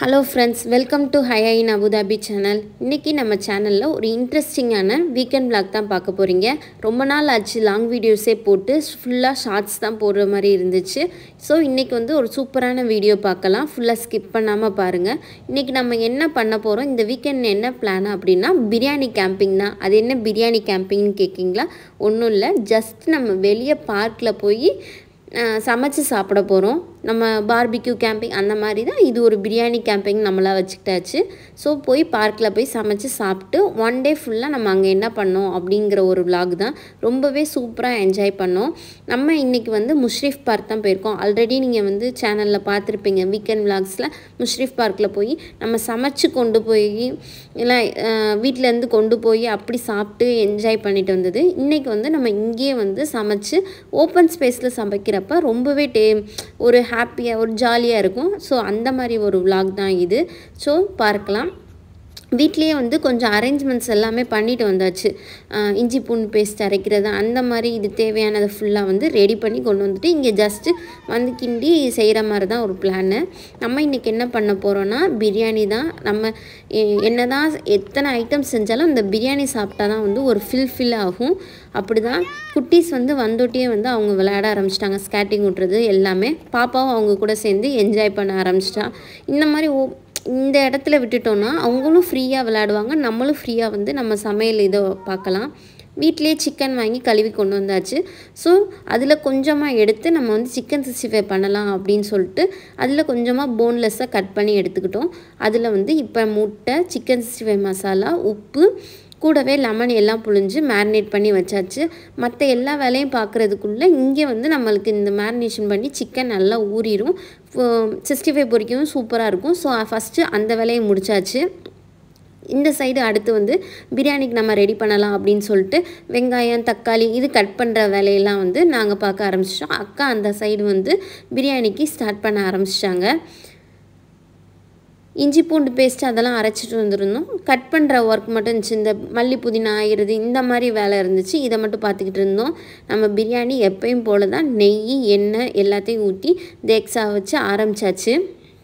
hello friends welcome to ஹையா இன் Abu Dhabi channel இன்றைக்கி நம்ம சேனலில் ஒரு இன்ட்ரெஸ்டிங்கான வீக்கெண்ட் vlog தான் பார்க்க போகிறீங்க ரொம்ப நாள் ஆச்சு லாங் வீடியோஸே போட்டு ஃபுல்லாக ஷார்ட்ஸ் தான் போடுற மாதிரி இருந்துச்சு ஸோ இன்றைக்கி வந்து ஒரு சூப்பரான வீடியோ பார்க்கலாம் ஃபுல்லாக ஸ்கிப் பண்ணாமல் பாருங்கள் இன்றைக்கி நம்ம என்ன பண்ண போகிறோம் இந்த வீக்கெண்ட் என்ன பிளான் அப்படின்னா பிரியாணி கேம்பிங் தான் அது என்ன பிரியாணி கேம்பிங்னு கேட்குங்களா ஒன்றும் இல்லை ஜஸ்ட் நம்ம வெளியே பார்க்கில் போய் அஹ், சமைச்சு சாப்பிட போகிறோம் நம்ம பார்பிக்யூ கேம்பிங் அந்த மாதிரி தான் இது ஒரு பிரியாணி கேம்பிங் நம்மளாக வச்சுக்கிட்டாச்சு ஸோ போய் பார்க்கில் போய் சமைச்சு சாப்பிட்டு ஒன் டே ஃபுல்லாக நம்ம அங்கே என்ன பண்ணோம் அப்படிங்கிற ஒரு vlog தான் ரொம்பவே சூப்பராக என்ஜாய் பண்ணோம் நம்ம இன்றைக்கி வந்து முஷ்ரிஃப் பார்க் தான் போயிருக்கோம் ஆல்ரெடி நீங்கள் வந்து சேனலில் பார்த்துருப்பீங்க வீக்கெண்ட் vlogsல முஷ்ரிஃப் பார்க்கில் போய் நம்ம சமைச்சு கொண்டு போய் இல்லை வீட்டிலேருந்து கொண்டு போய் அப்படி சாப்பிட்டு என்ஜாய் பண்ணிட்டு வந்தது இன்றைக்கி வந்து நம்ம இங்கேயே வந்து சமைச்சு ஓப்பன் ஸ்பேஸில் சமைக்கிறப்ப ரொம்பவே டே ஒரு ஹாப்பியாக ஒரு ஜாலியாக இருக்கும் ஸோ அந்த மாதிரி ஒரு vlog தான் இது ஸோ பார்க்கலாம் வீட்லேயே வந்து கொஞ்சம் அரேஞ்ச்மெண்ட்ஸ் எல்லாமே பண்ணிட்டு வந்தாச்சு ஆஹ் இஞ்சி பூண்டு பேஸ்ட் அரைக்கிறது அந்த மாதிரி இது தேவையானதை ஃபுல்லாக வந்து ரெடி பண்ணி கொண்டு வந்துட்டு இங்கே ஜஸ்ட்டு வந்து கிண்டி செய்கிற மாதிரி தான் ஒரு பிளானு நம்ம இன்றைக்கி என்ன பண்ண போகிறோன்னா பிரியாணி தான் நம்ம என்ன தான் எத்தனை ஐட்டம்ஸ் செஞ்சாலும் இந்த பிரியாணி சாப்பிட்டா தான் வந்து ஒரு ஃபில் ஃபில் ஆகும் அப்படி தான் குட்டீஸ் வந்து வந்தோட்டியே வந்து அவங்க விளையாட ஆரம்பிச்சிட்டாங்க ஸ்கேட்டிங் விட்றது எல்லாமே பாப்பாவும் அவங்க கூட சேர்ந்து என்ஜாய் பண்ண ஆரம்பிச்சிட்டா இந்த மாதிரி ஓ இந்த இடத்துல விட்டுட்டோன்னா அவங்களும் ஃப்ரீயாக விளையாடுவாங்க நம்மளும் ஃப்ரீயாக வந்து நம்ம சமையல் இதை பார்க்கலாம் வீட்டிலேயே சிக்கன் வாங்கி கழுவி கொண்டு வந்தாச்சு ஸோ அதில் கொஞ்சமாக எடுத்து நம்ம வந்து சிக்கன் சிக்ஸ்டி ஃபைவ் பண்ணலாம் அப்படின்னு சொல்லிட்டு அதில் கொஞ்சமாக போன்லெஸ்ஸாக கட் பண்ணி எடுத்துக்கிட்டோம் அதில் வந்து இப்போ முட்டை சிக்கன் சிக்ஸ்டி ஃபைவ் மசாலா உப்பு கூடவே லெமன் எல்லாம் புழிஞ்சு மேரினேட் பண்ணி வச்சாச்சு மற்ற எல்லா வேலையும் பார்க்குறதுக்குள்ளே இங்கே வந்து நம்மளுக்கு இந்த மேரினேஷன் பண்ணி சிக்கன் நல்லா ஊறிடும் சிக்ஸ்டி ஃபைவ் பொரிக்கவும் சூப்பராக இருக்கும் ஸோ ஃபஸ்ட்டு அந்த வேலையை முடிச்சாச்சு இந்த சைடு அடுத்து வந்து பிரியாணிக்கு நம்ம ரெடி பண்ணலாம் அப்படின்னு சொல்லிட்டு வெங்காயம் தக்காளி இது கட் பண்ணுற வேலையெல்லாம் வந்து நாங்கள் பார்க்க ஆரம்பிச்சிட்டோம் அக்கா அந்த சைடு வந்து பிரியாணிக்கு ஸ்டார்ட் பண்ண ஆரம்பிச்சிட்டாங்க இஞ்சி பூண்டு பேஸ்ட் அதெல்லாம் அரைச்சிட்டு வந்திருந்தோம் கட் பண்ணுற ஒர்க் மட்டும் இருந்துச்சு இந்த மல்லி புதினா ஆயிடுது இந்த மாதிரி வேலை இருந்துச்சு இதை மட்டும் பார்த்துக்கிட்டு இருந்தோம் நம்ம பிரியாணி எப்பயும் போல தான் நெய் எண்ணெய் எல்லாத்தையும் ஊற்றி தேக்ஸா வச்சு ஆரம்பிச்சாச்சு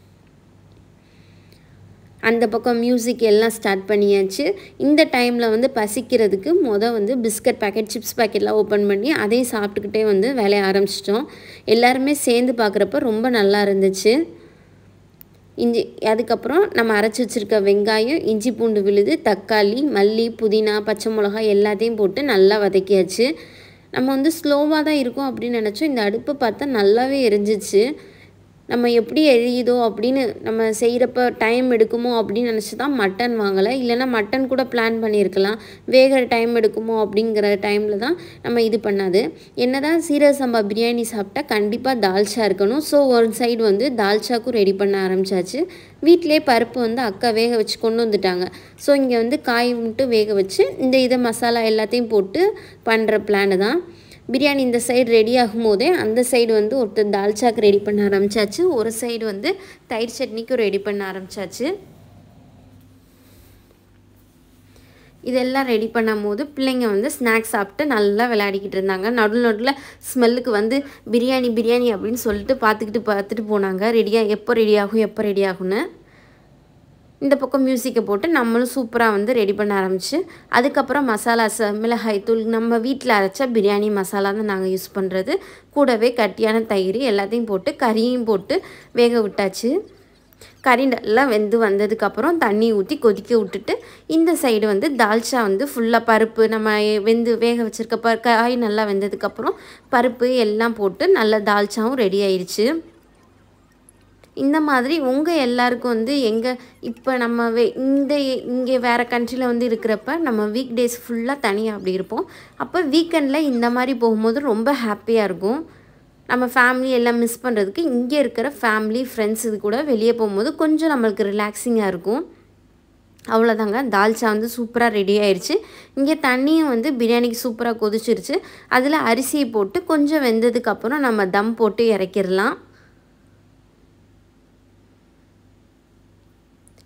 அந்த பக்கம் மியூசிக் எல்லாம் ஸ்டார்ட் பண்ணியாச்சு இந்த டைமில் வந்து பசிக்கிறதுக்கு மொதல் வந்து பிஸ்கட் பேக்கெட் சிப்ஸ் பேக்கெட்லாம் ஓப்பன் பண்ணி அதையும் சாப்பிட்டுக்கிட்டே வந்து வேலையை ஆரம்பிச்சிட்டோம் எல்லாருமே சேர்ந்து பார்க்குறப்ப ரொம்ப நல்லா இருந்துச்சு இஞ்சி அதுக்கப்புறம் நம்ம அரைச்சி வச்சுருக்க வெங்காயம் இஞ்சி பூண்டு விழுது தக்காளி மல்லி புதினா பச்சை மிளகாய் எல்லாத்தையும் போட்டு நல்லா வதக்கியாச்சு நம்ம வந்து ஸ்லோவாக தான் இருக்கும் அப்படின்னு நினச்சோம் இந்த அடுப்பை பார்த்தா நல்லாவே எரிஞ்சிச்சு நம்ம எப்படி எரியுதோ அப்படின்னு நம்ம செய்கிறப்ப டைம் எடுக்குமோ அப்படின்னு நினச்சி தான் மட்டன் வாங்கலை இல்லைன்னா மட்டன் கூட பிளான் பண்ணியிருக்கலாம் வேகிற டைம் எடுக்குமோ அப்படிங்கிற டைமில் தான் நம்ம இது பண்ணாது என்னதான் சீரக சம்பா பிரியாணி சாப்பிட்டா கண்டிப்பாக தால்ச்சா இருக்கணும் ஸோ ஒரு சைடு வந்து தால்ச்சாக்கும் ரெடி பண்ண ஆரம்பிச்சாச்சு வீட்டிலே பருப்பு வந்து அக்கா வேக வச்சு கொண்டு வந்துட்டாங்க ஸோ இங்கே வந்து காய் மட்டும் வேக வச்சு இந்த இதை மசாலா எல்லாத்தையும் போட்டு பண்ணுற பிளானு தான் பிரியாணி இந்த சைடு ரெடி ஆகும் போதே அந்த சைடு வந்து ஒருத்தர் தால்ச்சாக்கு ரெடி பண்ண ஆரம்பிச்சாச்சு ஒரு சைடு வந்து தயிர் சட்னிக்கும் ரெடி பண்ண ஆரம்பிச்சாச்சு இதெல்லாம் ரெடி பண்ணும் போது பிள்ளைங்க வந்து ஸ்நாக்ஸ் சாப்பிட்டு நல்லா விளையாடிக்கிட்டு இருந்தாங்க நடுவில் நடுவில் ஸ்மெல்லுக்கு வந்து பிரியாணி பிரியாணி அப்படின்னு சொல்லிட்டு பார்த்துக்கிட்டு பார்த்துட்டு போனாங்க ரெடியாக எப்போ ரெடி ஆகும் எப்போ ரெடி ஆகும்னு இந்த பக்கம் மியூசிக்கை போட்டு நம்மளும் சூப்பராக வந்து ரெடி பண்ண ஆரம்பிச்சு அதுக்கப்புறம் மசாலாஸ் மிளகாய் தூள் நம்ம வீட்டில் அரைச்ச பிரியாணி மசாலா தான் நாங்கள் யூஸ் பண்ணுறது கூடவே கட்டியான தயிர் எல்லாத்தையும் போட்டு கறியும் போட்டு வேக விட்டாச்சு கறி நல்லா வெந்து வந்ததுக்கப்புறம் தண்ணி ஊற்றி கொதிக்க விட்டுட்டு இந்த சைடு வந்து தால்ச்சா வந்து ஃபுல்லாக பருப்பு நம்ம வெந்து வேக வச்சுருக்க ப காய் நல்லா வெந்ததுக்கப்புறம் பருப்பு எல்லாம் போட்டு நல்லா தால்ச்சாவும் ரெடி ஆயிடுச்சு இந்த மாதிரி உங்கள் எல்லாருக்கும் வந்து எங்கே இப்போ நம்ம வே இந்த இங்கே வேறு கண்ட்ரியில் வந்து இருக்கிறப்ப நம்ம வீக் டேஸ் ஃபுல்லாக தனியாக அப்படி இருப்போம் அப்போ வீக்கெண்டில் இந்த மாதிரி போகும்போது ரொம்ப ஹாப்பியாக இருக்கும் நம்ம ஃபேமிலி எல்லாம் மிஸ் பண்ணுறதுக்கு இங்கே இருக்கிற ஃபேமிலி ஃப்ரெண்ட்ஸ் இது கூட வெளியே போகும்போது கொஞ்சம் நம்மளுக்கு ரிலாக்ஸிங்காக இருக்கும் அவ்வளோதாங்க தால்ச்சா வந்து சூப்பராக ரெடி ஆயிடுச்சு இங்கே தண்ணியும் வந்து பிரியாணிக்கு சூப்பராக கொதிச்சிருச்சு அதில் அரிசியை போட்டு கொஞ்சம் வெந்ததுக்கப்புறம் நம்ம தம் போட்டு இறக்கிடலாம்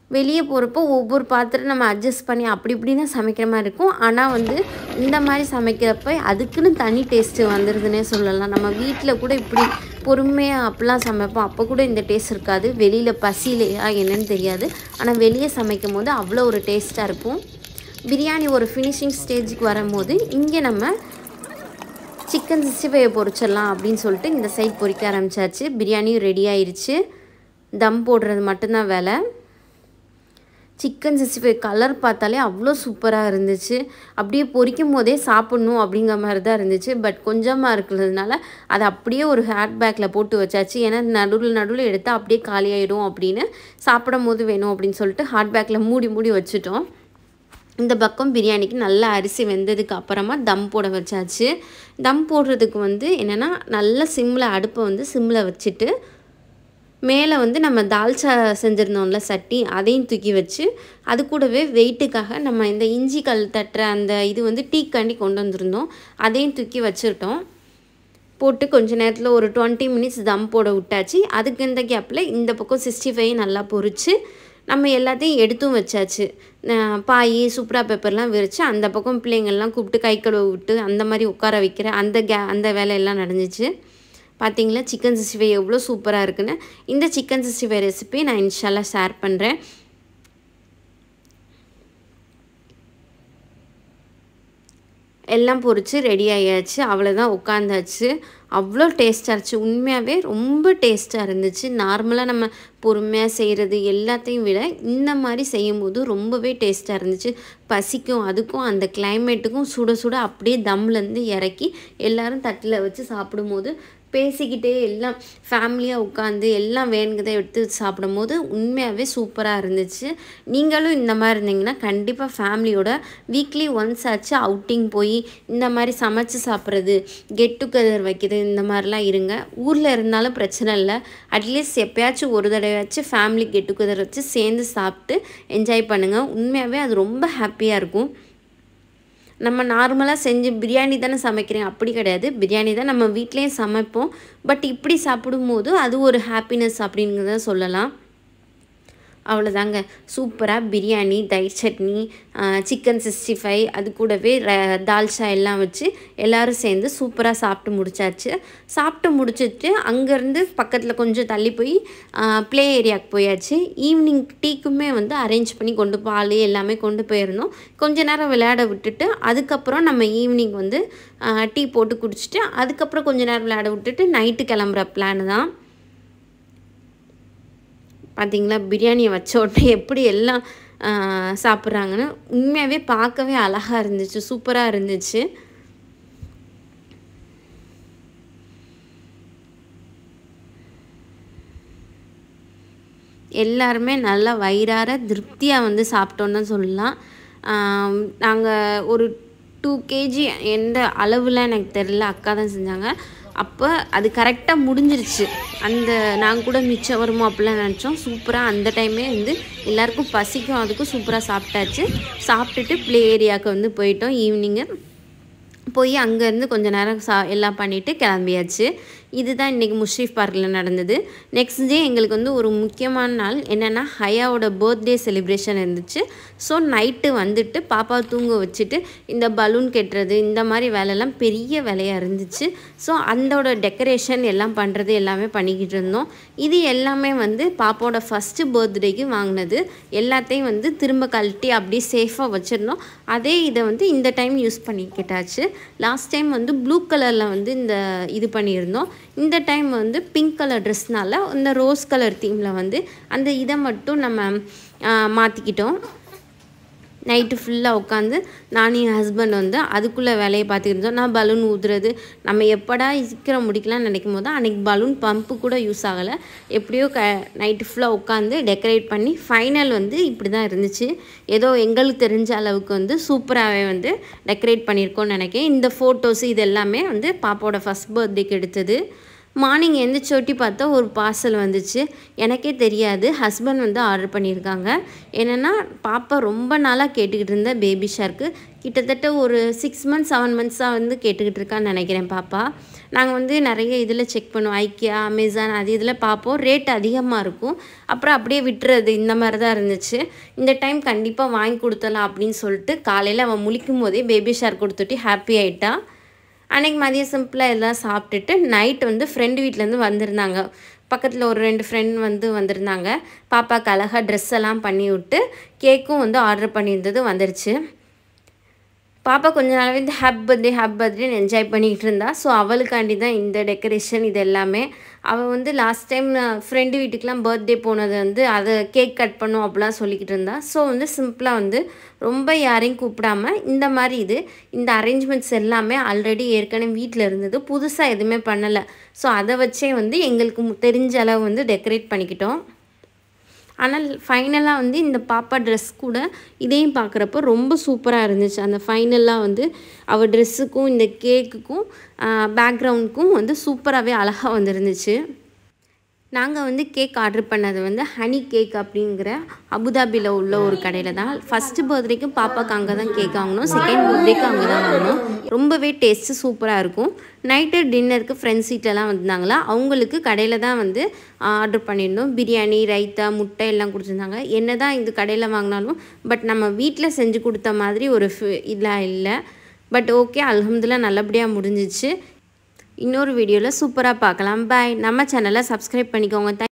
வெளியே போகிறப்போ ஒவ்வொரு பாத்திரம் நம்ம அட்ஜஸ்ட் பண்ணி அப்படி இப்படி தான் சமைக்கிற மாதிரி இருக்கும் ஆனால் வந்து இந்த மாதிரி சமைக்கிறப்ப அதுக்குன்னு தனி டேஸ்ட்டு வந்துடுதுன்னே சொல்லலாம் நம்ம வீட்டில் கூட இப்படி பொறுமையாக அப்பெல்லாம் சமைப்போம் அப்போ கூட இந்த டேஸ்ட் இருக்காது வெளியில் பசியிலையா என்னன்னு தெரியாது ஆனால் வெளியே சமைக்கும் போது அவ்வளோ ஒரு டேஸ்ட்டாக இருக்கும் பிரியாணி ஒரு ஃபினிஷிங் ஸ்டேஜுக்கு வரும்போது இங்கே நம்ம சிக்கன் சிக்ஸ்டி ஃபைவ் பொரிச்சிடலாம் அப்படின்னு சொல்லிட்டு இந்த சைட் பொரிக்க ஆரம்பிச்சாச்சு பிரியாணியும் ரெடி ஆயிருச்சு தம் போடுறது மட்டும்தான் வேலை சிக்கன் சிக்ஸ்டி ஃபைவ் கலர் பார்த்தாலே அவ்வளோ சூப்பராக இருந்துச்சு அப்படியே பொரிக்கும் போதே சாப்பிட்ணும் அப்படிங்கிற மாதிரி தான் இருந்துச்சு பட் கொஞ்சமாக இருக்கிறதுனால அதை அப்படியே ஒரு ஹேட் பேக்கில் போட்டு வச்சாச்சு ஏன்னா நடுவில் நடுவில் எடுத்தால் அப்படியே காலியாயிடும் அப்படின்னு சாப்பிடும் போது வேணும் அப்படின்னு சொல்லிட்டு ஹாட் பேக்கில் மூடி மூடி வச்சுட்டோம் இந்த பக்கம் பிரியாணிக்கு நல்லா அரிசி வெந்ததுக்கு அப்புறமா தம் போட வச்சாச்சு தம் போடுறதுக்கு வந்து என்னென்னா நல்லா சிம்மில் அடுப்பை வந்து சிம்மில் வச்சுட்டு மேலே வந்து நம்ம தால்ச்சா செஞ்சுருந்தோம்ல சட்டி அதையும் தூக்கி வச்சு அது கூடவே வெயிட்டுக்காக நம்ம இந்த இஞ்சி கல் தட்டுற அந்த இது வந்து டீக்காண்டி கொண்டு வந்திருந்தோம் அதையும் தூக்கி வச்சுருட்டோம் போட்டு கொஞ்ச நேரத்தில் ஒரு டுவெண்ட்டி மினிட்ஸ் தம் போட விட்டாச்சு அதுக்கு இந்த கேப்பில் இந்த பக்கம் சிக்ஸ்டி ஃபைவ் நல்லா பொரிச்சு நம்ம எல்லாத்தையும் எடுத்தும் வச்சாச்சு அஹ் பாய் சூப்ரா பேப்பர்லாம் விரித்து அந்த பக்கம் பிள்ளைங்கள்லாம் கூப்பிட்டு கை கழுவ விட்டு அந்த மாதிரி உட்கார வைக்கிற அந்த கே அந்த வேலையெல்லாம் நடந்துச்சு பார்த்தீங்களா சிக்கன் சிக்ஸ்டி ஃபைவ் எவ்வளோ சூப்பராக இருக்குன்னு இந்த சிக்கன் சிக்ஸ்டி ஃபைவ் ரெசிபி நான் இன்ஷால்லாம் ஷேர் பண்ணுறேன் எல்லாம் பொரித்து ரெடி ஆகியாச்சு அவ்வளோதான் உட்காந்தாச்சு அவ்வளோ டேஸ்ட்டாக இருந்துச்சு உண்மையாகவே ரொம்ப டேஸ்ட்டாக இருந்துச்சு நார்மலாக நம்ம பொறுமையாக செய்கிறது எல்லாத்தையும் விட இந்த மாதிரி செய்யும்போது ரொம்பவே டேஸ்ட்டாக இருந்துச்சு பசிக்கும் அதுக்கும் அந்த கிளைமேட்டுக்கும் சுட சுட அப்படியே தம்லேருந்து இறக்கி எல்லாரும் தட்டில் வச்சு சாப்பிடும்போது பேசிக்கிட்டே எல்லாம் ஃபேமிலியாக உட்காந்து எல்லாம் வேணுங்கிறத எடுத்து சாப்பிடும்போது உண்மையாகவே சூப்பராக இருந்துச்சு நீங்களும் இந்த மாதிரி இருந்தீங்கன்னா கண்டிப்பாக ஃபேமிலியோட வீக்லி ஒன்ஸ் ஆச்சு அவுட்டிங் போய் இந்த மாதிரி சமைச்சு சாப்பிட்றது கெட் டுகெதர் வைக்கிறது இந்த மாதிரிலாம் இருங்க ஊரில் இருந்தாலும் பிரச்சனை இல்லை அட்லீஸ்ட் எப்பயாச்சும் ஒரு தடவையாச்சும் ஃபேமிலி கெட் டுகெதர் வச்சு சேர்ந்து சாப்பிட்டு என்ஜாய் பண்ணுங்கள் உண்மையாகவே அது ரொம்ப ஹாப்பியாக இருக்கும் நம்ம நார்மலாக செஞ்சு பிரியாணி தானே சமைக்கிறேன் அப்படி கிடையாது பிரியாணி தான் நம்ம வீட்லேயும் சமைப்போம் பட் இப்படி சாப்பிடும்போது அது ஒரு ஹாப்பினஸ் அப்படிங்கிறத சொல்லலாம் அவ்வளோதாங்க சூப்பராக பிரியாணி தயிர் சட்னி சிக்கன் சிக்ஸ்டி ஃபைவ் அது கூடவே ர தால்ச்சா எல்லாம் வச்சு எல்லோரும் சேர்ந்து சூப்பராக சாப்பிட்டு முடிச்சாச்சு சாப்பிட்டு முடிச்சிட்டு அங்கேருந்து பக்கத்தில் கொஞ்சம் தள்ளி போய் ப்ளே ஏரியாவுக்கு போயாச்சு ஈவினிங் டீக்குமே வந்து அரேஞ்ச் பண்ணி கொண்டு பால் எல்லாமே கொண்டு போயிருந்தோம் கொஞ்ச நேரம் விளையாட விட்டுட்டு அதுக்கப்புறம் நம்ம ஈவினிங் வந்து டீ போட்டு குடிச்சிட்டு அதுக்கப்புறம் கொஞ்ச நேரம் விளையாட விட்டுட்டு நைட்டு கிளம்புற பிளான் தான் பார்த்தீங்களா பிரியாணியை வச்ச உடனே எப்படி எல்லாம் சாப்பிட்றாங்கன்னு உண்மையாகவே பார்க்கவே அழகாக இருந்துச்சு சூப்பராக இருந்துச்சு எல்லாருமே நல்லா வயிறார திருப்தியாக வந்து சாப்பிட்டோன்னு தான் சொல்லலாம் நாங்கள் ஒரு டூ கேஜி எந்த அளவில் எனக்கு தெரில அக்கா தான் செஞ்சாங்க அப்போ அது கரெக்டாக முடிஞ்சிருச்சு அந்த நாங்கள் கூட மிச்சம் வருமோ அப்படிலாம் நினச்சோம் சூப்பராக அந்த டைமே வந்து எல்லாருக்கும் பசிக்கும் அதுக்கும் சூப்பராக சாப்பிட்டாச்சு சாப்பிட்டுட்டு ப்ளே ஏரியாவுக்கு வந்து போயிட்டோம் ஈவினிங்கு போய் அங்கேருந்து கொஞ்சம் நேரம் சா எல்லாம் பண்ணிவிட்டு கிளம்பியாச்சு இதுதான் இன்றைக்கி முஷ்ரீஃப் பார்க்கில் நடந்தது நெக்ஸ்ட் டே எங்களுக்கு வந்து ஒரு முக்கியமான நாள் என்னென்னா ஹயாவோட பர்த்டே செலிப்ரேஷன் இருந்துச்சு ஸோ நைட்டு வந்துட்டு பாப்பா தூங்க வச்சுட்டு இந்த பலூன் கட்டுறது இந்த மாதிரி வேலைலாம் பெரிய வேலையாக இருந்துச்சு ஸோ அந்தோட டெக்கரேஷன் எல்லாம் பண்ணுறது எல்லாமே பண்ணிக்கிட்டு இருந்தோம் இது எல்லாமே வந்து பாப்பாவோட ஃபஸ்ட்டு பர்த்டேக்கு வாங்கினது எல்லாத்தையும் வந்து திரும்ப கழட்டி அப்படியே சேஃபாக வச்சுருந்தோம் அதே இதை வந்து இந்த டைம் யூஸ் பண்ணிக்கிட்டாச்சு லாஸ்ட் டைம் வந்து ப்ளூ கலரில் வந்து இந்த இது பண்ணியிருந்தோம் இந்த டைம் வந்து பிங்க் கலர் ட்ரெஸ்னால இந்த ரோஸ் கலர் தீமில் வந்து அந்த இதை மட்டும் நம்ம மாற்றிக்கிட்டோம் நைட்டு ஃபுல்லாக உட்காந்து நானும் என் ஹஸ்பண்ட் வந்து அதுக்குள்ளே வேலையை பார்த்துக்கிட்டு இருந்தோம் நான் பலூன் ஊதுறது நம்ம எப்படா சீக்கிரம் முடிக்கலாம்னு நினைக்கும் போது அன்றைக்கி பலூன் பம்பு கூட யூஸ் ஆகலை எப்படியோ க நைட்டு ஃபுல்லாக உட்காந்து டெக்கரேட் பண்ணி ஃபைனல் வந்து இப்படி தான் இருந்துச்சு ஏதோ எங்களுக்கு தெரிஞ்ச அளவுக்கு வந்து சூப்பராகவே வந்து டெக்கரேட் பண்ணியிருக்கோம்னு நினைக்கிறேன் இந்த ஃபோட்டோஸ் இது எல்லாமே வந்து பாப்பாவோட ஃபஸ்ட் பர்த்டேக்கு எடுத்தது மார்னிங் எந்திரிச்சோட்டி பார்த்தா ஒரு பார்சல் வந்துச்சு எனக்கே தெரியாது ஹஸ்பண்ட் வந்து ஆர்டர் பண்ணியிருக்காங்க என்னென்னா பாப்பா ரொம்ப நாளாக கேட்டுக்கிட்டு இருந்த பேபி ஷார்க்கு கிட்டத்தட்ட ஒரு சிக்ஸ் மந்த்ஸ் செவன் மந்த்ஸாக வந்து கேட்டுக்கிட்டு இருக்கான்னு நினைக்கிறேன் பாப்பா நாங்கள் வந்து நிறைய இதில் செக் பண்ணுவோம் ஐக்கியா அமேசான் அது இதில் பார்ப்போம் ரேட் அதிகமாக இருக்கும் அப்புறம் அப்படியே விட்டுறது இந்த மாதிரி தான் இருந்துச்சு இந்த டைம் கண்டிப்பாக வாங்கி கொடுத்தலாம் அப்படின்னு சொல்லிட்டு காலையில் அவன் முழிக்கும் போதே பேபி ஷேர் கொடுத்துட்டு ஹாப்பி ஆகிட்டா அன்றைக்கி மதியம் சிம்பிளாக எல்லாம் சாப்பிட்டுட்டு நைட் வந்து ஃப்ரெண்டு வீட்டிலேருந்து வந்திருந்தாங்க பக்கத்தில் ஒரு ரெண்டு ஃப்ரெண்ட் வந்து வந்திருந்தாங்க பாப்பாவுக்கு அழகாக ட்ரெஸ் எல்லாம் பண்ணி விட்டு கேக்கும் வந்து ஆர்டர் பண்ணியிருந்தது வந்துருச்சு பாப்பா கொஞ்ச நாளாகவே இந்த ஹேப் பர்த்டே ஹேப் பர்த்டேன்னு என்ஜாய் பண்ணிக்கிட்டு இருந்தா ஸோ அவளுக்காண்டி தான் இந்த டெக்கரேஷன் இது எல்லாமே அவள் வந்து லாஸ்ட் டைம் ஃப்ரெண்டு வீட்டுக்கெலாம் பர்த்டே போனது வந்து அதை கேக் கட் பண்ணும் அப்படிலாம் சொல்லிக்கிட்டு இருந்தா ஸோ வந்து சிம்பிளாக வந்து ரொம்ப யாரையும் கூப்பிடாம இந்த மாதிரி இது இந்த அரேஞ்ச்மெண்ட்ஸ் எல்லாமே ஆல்ரெடி ஏற்கனவே வீட்டில் இருந்தது புதுசாக எதுவுமே பண்ணலை ஸோ அதை வச்சே வந்து எங்களுக்கு தெரிஞ்ச அளவு வந்து டெக்கரேட் பண்ணிக்கிட்டோம் ஆனால் ஃபைனலாக வந்து இந்த பாப்பா ட்ரெஸ் கூட இதையும் பார்க்குறப்போ ரொம்ப சூப்பராக இருந்துச்சு அந்த ஃபைனலாக வந்து அவள் ட்ரெஸ்ஸுக்கும் இந்த கேக்குக்கும் பேக்ரவுண்டுக்கும் வந்து சூப்பராகவே அழகாக வந்துருந்துச்சு நாங்கள் வந்து கேக் ஆர்டர் பண்ணது வந்து ஹனி கேக் அப்படிங்கிற அபுதாபியில் உள்ள ஒரு கடையில் தான் ஃபஸ்ட்டு பர்த்டேக்கும் பாப்பாவுக்கு அங்கே தான் கேக் வாங்கினோம் செகண்ட் பர்த்டேக்கும் அங்கே தான் வாங்கினோம் ரொம்பவே டேஸ்ட்டு சூப்பராக இருக்கும் நைட்டு டின்னருக்கு ஃப்ரெண்ட்ஸ் சீட்டெல்லாம் வந்தாங்களா அவங்களுக்கு கடையில் தான் வந்து ஆர்டர் பண்ணியிருந்தோம் பிரியாணி ரைத்தா முட்டை எல்லாம் கொடுத்துருந்தாங்க என்ன தான் இந்த கடையில் வாங்கினாலும் பட் நம்ம வீட்டில் செஞ்சு கொடுத்த மாதிரி ஒரு இல்லை இல்லை பட் ஓகே அலமதுல்லா நல்லபடியாக முடிஞ்சிச்சு இன்னொரு வீடியோவில் சூப்பராக பார்க்கலாம் பாய் நம்ம சேனலை சப்ஸ்கிரைப் பண்ணிக்கோங்க